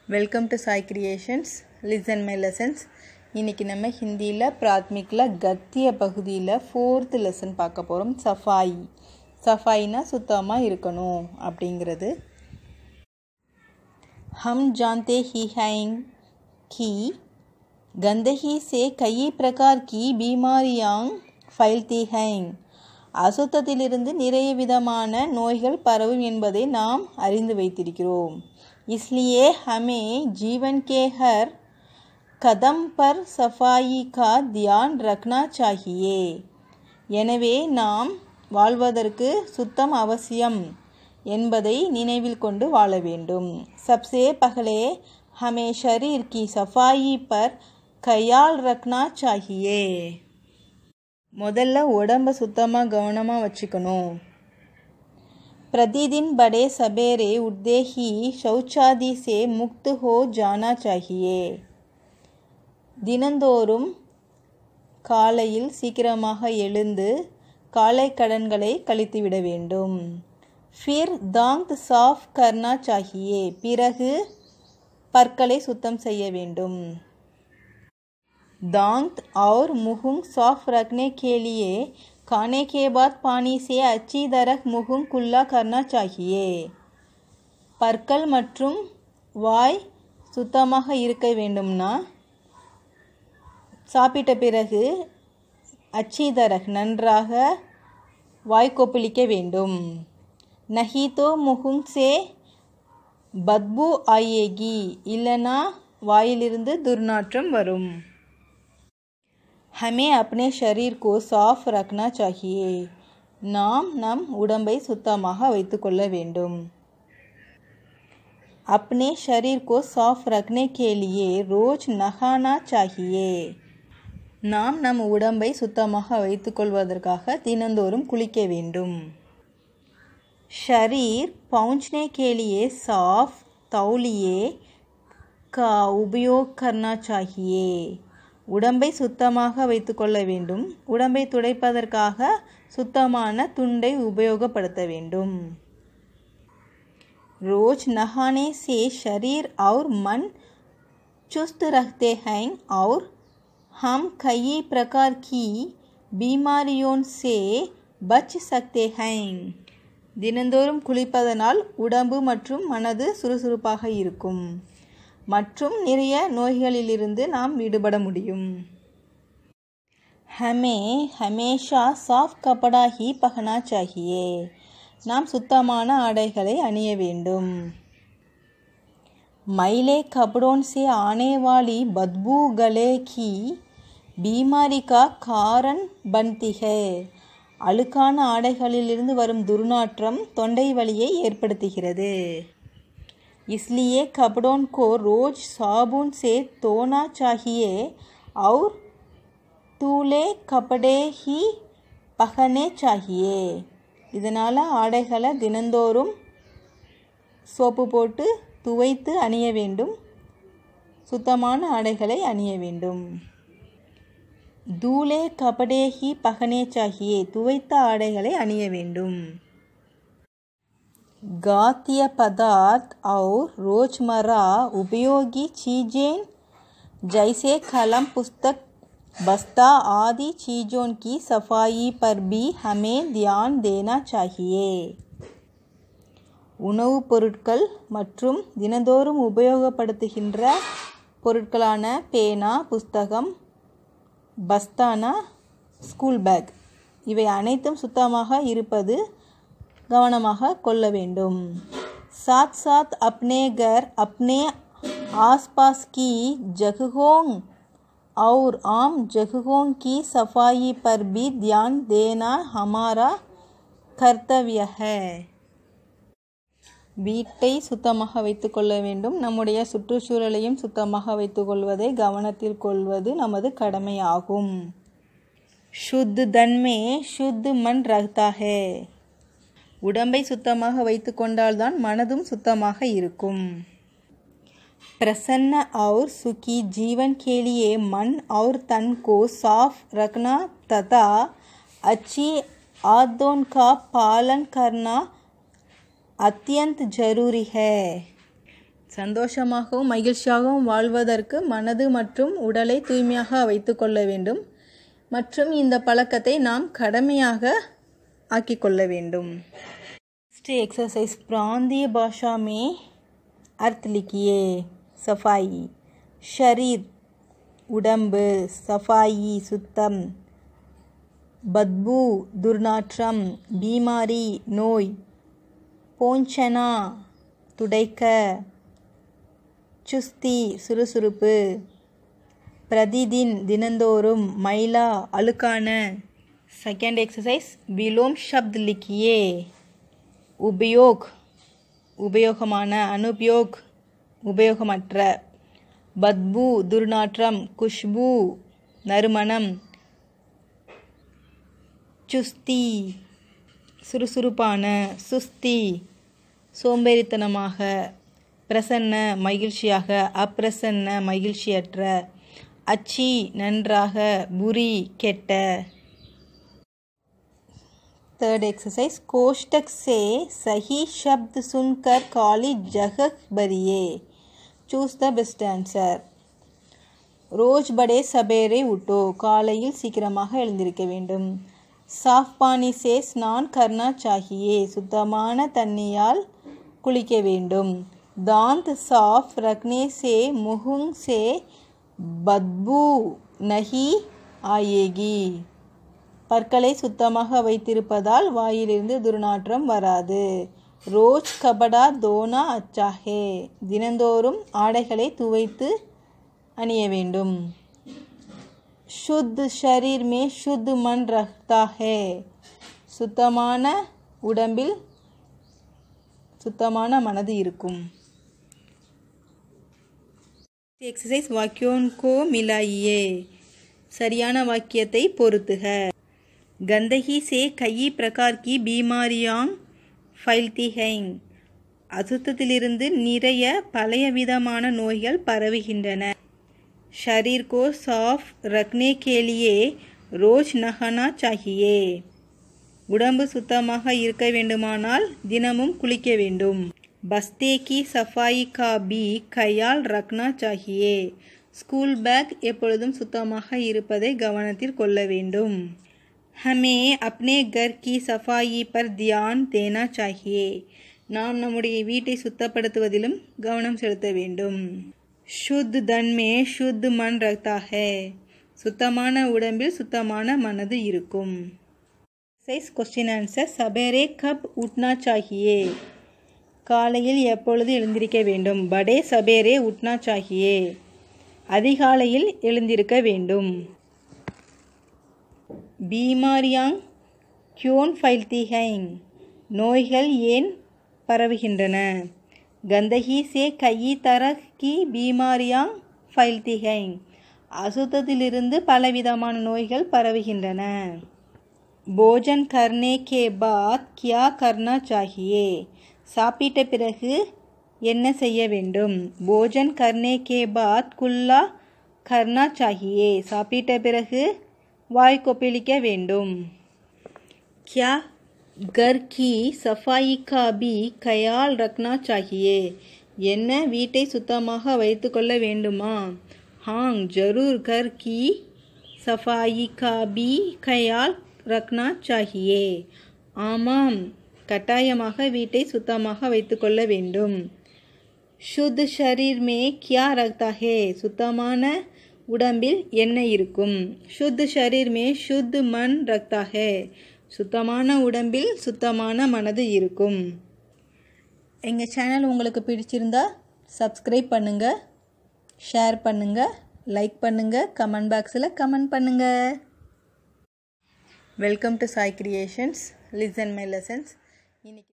welcome to Sai creations listen my lessons இன்றைக்கி நம்ம ஹிந்தியில் பிராத்மிக்கில் கத்திய பகுதியில் ஃபோர்த்து லெசன் பார்க்க போகிறோம் சஃபாயி சஃபாயினா சுத்தமாக இருக்கணும் அப்படிங்கிறது हम जानते ही हैं कि गंदगी से कई प्रकार की बीमारियां फैलती हैं அசுத்தத்திலிருந்து நிறைய விதமான நோய்கள் பரவும் என்பதை நாம் அறிந்து வைத்திருக்கிறோம் इसलिए हमें जीवन के हर कदम पर सफाई का ध्यान रखना चाहिए எனவே நாம் வாழ்வதற்கு சுத்தம் அவசியம் என்பதை நினைவில் கொண்டு வாழ வேண்டும் सबसे पहले हमें शरीर की सफाई पर ख्याल रखना चाहिए முதல்ல உடம்ப சுத்தமாக கவனமாக வச்சுக்கணும் प्रतिदिन बड़े सवेरे उठते ही शौचादि से मुक्त हो जाना चाहिए தினந்தோறும் காலையில் சீக்கிரமாக எழுந்து காலை கடன்களை கழித்துவிட வேண்டும் फिर दांत साफ करना चाहिए பிறகு பற்களை சுத்தம் செய்ய வேண்டும் दांत और मुंह साफ रखने के लिए खाने के बाद पानी से अच्छी तरह मुंह कुल्ला करना चाहिए பற்கள் மற்றும் வாய் சுத்தமாக இருக்க வேண்டும்னா சாப்பிட்ட பிறகு அச்சி தரக் நன்றாக வாய் கொப்பளிக்க வேண்டும் நஹி தோ முகும் சே பத்பு ஆயேகி இல்லைனா வாயிலிருந்து துர்நாற்றம் வரும் हमें अपने शरीर को साफ रखना चाहिए நாம் நம் உடம்பை சுத்தமாக வைத்துக்கொள்ள வேண்டும் अपने शरीर को साफ रखने के लिए रोज नहाना चाहिए நாம் நம் உடம்பை சுத்தமாக வைத்துக்கொள்வதற்காக தினந்தோறும் குளிக்க வேண்டும் शरीर पहुंचने के लिए साफ तौलिए का उपयोग करना चाहिए உடம்பை சுத்தமாக வைத்துக்கொள்ள வேண்டும் உடம்பை துடைப்பதற்காக சுத்தமான துண்டை உபயோகப்படுத்த வேண்டும் रोज नहाने से शरीर और मन चुस्त रखते हैं और हम कई प्रकार की बीमारियों से बच सकते हैं தினந்தோறும் குளிப்பதனால் உடம்பு மற்றும் மனது சுறுசுறுப்பாக இருக்கும் மற்றும் நிறைய நோய்களிலிருந்து நாம் விடுபட முடியும் हमें हमेशा साफ कपड़ा ही पहनना चाहिए நாம் சுத்தமான ஆடைகளை அணிய வேண்டும் मैले कपड़ों से आने वाली बदबू गले की बीमारी का कारण बनती है அழுக்கான ஆடைகளிலிருந்து வரும் துர்நாற்றம் தொண்டை வலியை ஏற்படுத்துகிறது इसलिए कपड़ों को रोज साबुन से धोना चाहिए और तूले कपड़े ही पहनने चाहिए இதனால் ஆடைகளை தினந்தோறும் சோப்பு போட்டு துவைத்து அணிய வேண்டும் சுத்தமான ஆடைகளை அணிய வேண்டும் தூளே கபடே ஹி பகனே சாகியே துவைத்த ஆடைகளை அணிய வேண்டும் गातीय पदार्थ और रोज़मर्रा उपयोगी चीज़ें जैसे कलम पुस्तक बस्ता आदि चीज़ों की सफाई पर भी हमें ध्यान देना चाहिए உணவுப் பொருட்கள் மற்றும் தினந்தோறும் உபயோகப்படுத்துகின்ற பொருட்களான பேனா புஸ்தகம் பஸ்தானா ஸ்கூல் பேக் இவை அனைத்தும் சுத்தமாக இருப்பது கவனமாக கொள்ள வேண்டும் साथ साथ अपने घर अपने आसपास की जगहों और आम जगहों की सफाई पर भी ध्यान देना हमारा कर्तव्य है வீட்டை சுத்தமாக வைத்துக்கொள்ள வேண்டும் நம்முடைய சுற்றுச்சூழலையும் சுத்தமாக வைத்துக்கொள்வதை கவனத்தில் கொள்வது நமது கடமையாகும் शुद्ध தன் में शुद्ध मन रहता है உடம்பை சுத்தமாக வைத்து கொண்டால்தான் மனதும் சுத்தமாக இருக்கும் प्रसन्न और सुखी जीवन के लिए मन और तन को साफ रखना तथा अच्छी आदतों का पालन करना अत्यंत जरूरी है சந்தோஷமாகவும் மகிழ்ச்சியாகவும் வாழ்வதற்கு மனது மற்றும் உடலை தூய்மையாக வைத்துக்கொள்ள வேண்டும் மற்றும் இந்த பழக்கத்தை நாம் கடமையாக ஆக்கிக்கொள்ள வேண்டும் नेक्स्ट एक्सरसाइज प्रांतीय भाषा में अर्थ लिखिए सफाई शरीर உடம்பு சஃபாயி சுத்தம் பத்பு துர்நாற்றம் பீமாரி நோய் போஞ்சனா துடைக்க சுஸ்தி சுறுசுறுப்பு பிரதிதின் தினந்தோறும் மைலா அழுக்கான செகண்ட் எக்ஸசைஸ் விலோம் ஷப்த் லிக்கியே உபயோக் உபயோகமான அனுபயோக் உபயோகமற்ற பத்பு துர்நாற்றம் குஷ்பு நறுமணம் சுஸ்தி சுறுசுறுப்பான சுஸ்தி சோம்பேறித்தனமாக பிரசன்ன மகிழ்ச்சியாக அப்பிரசன்ன மகிழ்ச்சியற்ற அச்சி நன்றாக புரி கெட்ட थर्ड एक्सरसाइज कोष्टक से सही शब्द सुनकर काली जगह भरिए चूज द बेस्ट आंसर ரோஜ் படே சபேரே உட்டோ காலையில் சீக்கிரமாக எழுந்திருக்க வேண்டும் சாஃப் பானி சே ஸ்நான் கர்னா சாகியே சுத்தமான தண்ணியால் குளிக்க வேண்டும் தாந்த் சாஃப் ரக்னே சே முகுங் சே பத்பு நஹி ஆயேகி பற்களை சுத்தமாக வைத்திருப்பதால் வாயிலிருந்து துர்நாற்றம் வராது ரோஜ் கபடா தோனா அச்சாஹே தினந்தோறும் ஆடைகளை துவைத்து அணிய வேண்டும் शुद्ध शरीर में शुद्ध मन रखता है சுத்தமான உடம்பில் சுத்தமான மனது இருக்கும் எக்ஸசைஸ் வாக்கியோன்கோ மிலாயியே சரியான வாக்கியத்தை பொருத்துக गंदगी से कई प्रकार की बीमारियां फैलती हैं அசுத்தத்திலிருந்து நிறைய பழைய விதமான நோய்கள் பரவுகின்றன शरीर को साफ रखने के लिए रोज नहाना चाहिए உடம்பு சுத்தமாக இருக்க வேண்டுமானால் தினமும் குளிக்க வேண்டும் பஸ்தே கி சஃபாயி கா பி கையால் ரக்னா சாகியே ஸ்கூல் பேக் எப்பொழுதும் சுத்தமாக இருப்பதை கவனத்தில் கொள்ள வேண்டும் हमें अपने घर की सफाई पर ध्यान देना चाहिए நாம் நம்முடைய வீட்டை சுத்தப்படுத்துவதிலும் கவனம் செலுத்த வேண்டும் शुद्ध धन में शुद्ध मन रहता है சுத்தமான உடம்பில் சுத்தமான மனது இருக்கும் எக்ஸசைஸ் கொஸ்டின் ஆன்சர் சபேரே கப் உட்னா சாகியே காலையில் எப்பொழுது எழுந்திருக்க வேண்டும் படே சபேரே உட்னா சாகியே அதிகாலையில் எழுந்திருக்க வேண்டும் பீமாரியாங் கியோன் ஃபைல்தி ஹைங் நோய்கள் ஏன் பரவுகின்றன கந்தகி சே கையி தரக் கி பீமாரியாங் ஃபைல்தி ஹைங் அசுத்தத்திலிருந்து பலவிதமான நோய்கள் பரவுகின்றன போஜன் கர்னே கே பாத் கியா கர்னா சாகியே சாப்பிட்ட பிறகு என்ன செய்ய வேண்டும் போஜன் கர்னே கே பாத் குல்லா கர்னா சாகியே சாப்பிட்ட பிறகு வாய் கொப்பளிக்க வேண்டும் क्या घर की सफाई का भी ख्याल रखना चाहिए என்ன வீட்டை சுத்தமாக வைத்துக்கொள்ள வேண்டுமா ஹாங் ஜரூர் கர் கி சஃபாயி கா பி கயால் ரக்னா சாகியே ஆமாம் கட்டாயமாக வீட்டை சுத்தமாக வைத்துக்கொள்ள வேண்டும் शुद्ध शरीर में क्या रखता है சுத்தமான உடம்பில் என்ன இருக்கும் शुद्ध शरीर में शुद्ध मन रखता है சுத்தமான உடம்பில் சுத்தமான மனது இருக்கும் எங்கள் சேனல் உங்களுக்கு பிடிச்சிருந்தா சப்ஸ்கிரைப் பண்ணுங்கள் ஷேர் பண்ணுங்கள் லைக் பண்ணுங்கள் கமெண்ட் பாக்ஸில் கமெண்ட் பண்ணுங்கள் welcome to Sai creations listen my lessons இன்னைக்கு